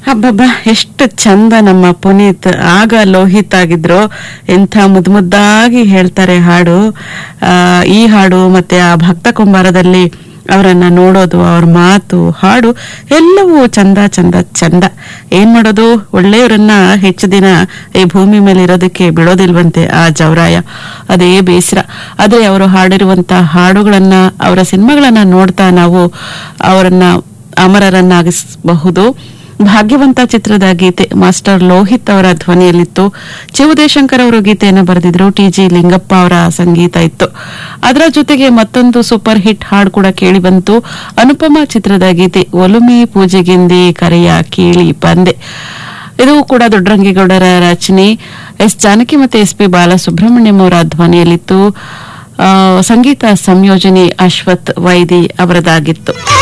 ಹಬ್ಬಬ್ಬ ಎಷ್ಟು ಚಂದ ನಮ್ಮ ಪುನೀತ್ ಆಗ ಲೋಹಿತ್ ಆಗಿದ್ರು ಎಂಥ ಮುದ್ ಮುದ್ದಾಗಿ ಹೇಳ್ತಾರೆ ಹಾಡು ಆ, ಈ ಹಾಡು ಮತ್ತೆ ಆ ಭಕ್ತ ಕುಂಬಾರದಲ್ಲಿ ಅವರನ್ನ ನೋಡೋದು ಅವ್ರ ಮಾತು ಹಾಡು ಎಲ್ಲವೂ ಚಂದ ಚಂದ ಚಂದ ಏನ್ ಮಾಡೋದು ಒಳ್ಳೆಯವರನ್ನ ಹೆಚ್ಚು ದಿನ ಈ ಭೂಮಿ ಮೇಲೆ ಇರೋದಕ್ಕೆ ಬಿಡೋದಿಲ್ವಂತೆ ಆ ಜವರಾಯ ಅದೇ ಬೇಸರ ಆದ್ರೆ ಅವರು ಹಾಡಿರುವಂತ ಹಾಡುಗಳನ್ನ ಅವರ ಸಿನಿಮಾಗಳನ್ನ ನೋಡ್ತಾ ನಾವು ಅವರನ್ನ ಅಮರರನ್ನಾಗಿಸಬಹುದು ಭಾಗ್ಯವಂತ ಚಿತ್ರದ ಗೀತೆ ಮಾಸ್ಟರ್ ಲೋಹಿತ್ ಅವರ ಧ್ವನಿಯಲ್ಲಿತ್ತು ಚಿ ಉದಯಶಂಕರ್ ಅವರು ಗೀತೆಯನ್ನು ಬರೆದಿದ್ರು ಟಿ ಜಿ ಲಿಂಗಪ್ಪ ಅವರ ಸಂಗೀತ ಇತ್ತು ಅದರ ಜೊತೆಗೆ ಮತ್ತೊಂದು ಸೂಪರ್ ಹಿಟ್ ಹಾಡು ಕೂಡ ಕೇಳಿ ಬಂತು ಅನುಪಮ ಚಿತ್ರದ ಗೀತೆ ಒಲುಮೆ ಪೂಜೆಗೆಂದೇ ಕರೆಯ ಕೇಳಿ ಬಂದೆ ಇದು ಕೂಡ ದೊಡ್ಡರಂಗೇಗೌಡರ ರಚನೆ ಎಸ್ ಜಾನಕಿ ಮತ್ತೆ ಎಸ್ ಪಿ ಬಾಲಸುಬ್ರಹ್ಮಣ್ಯಂ ಅವರ ಧ್ವನಿಯಲ್ಲಿತ್ತು ಆ, ಸಂಗೀತ ಸಂಯೋಜನೆ ಅಶ್ವಥ್ ವೈದಿ ಅವರದಾಗಿತ್ತು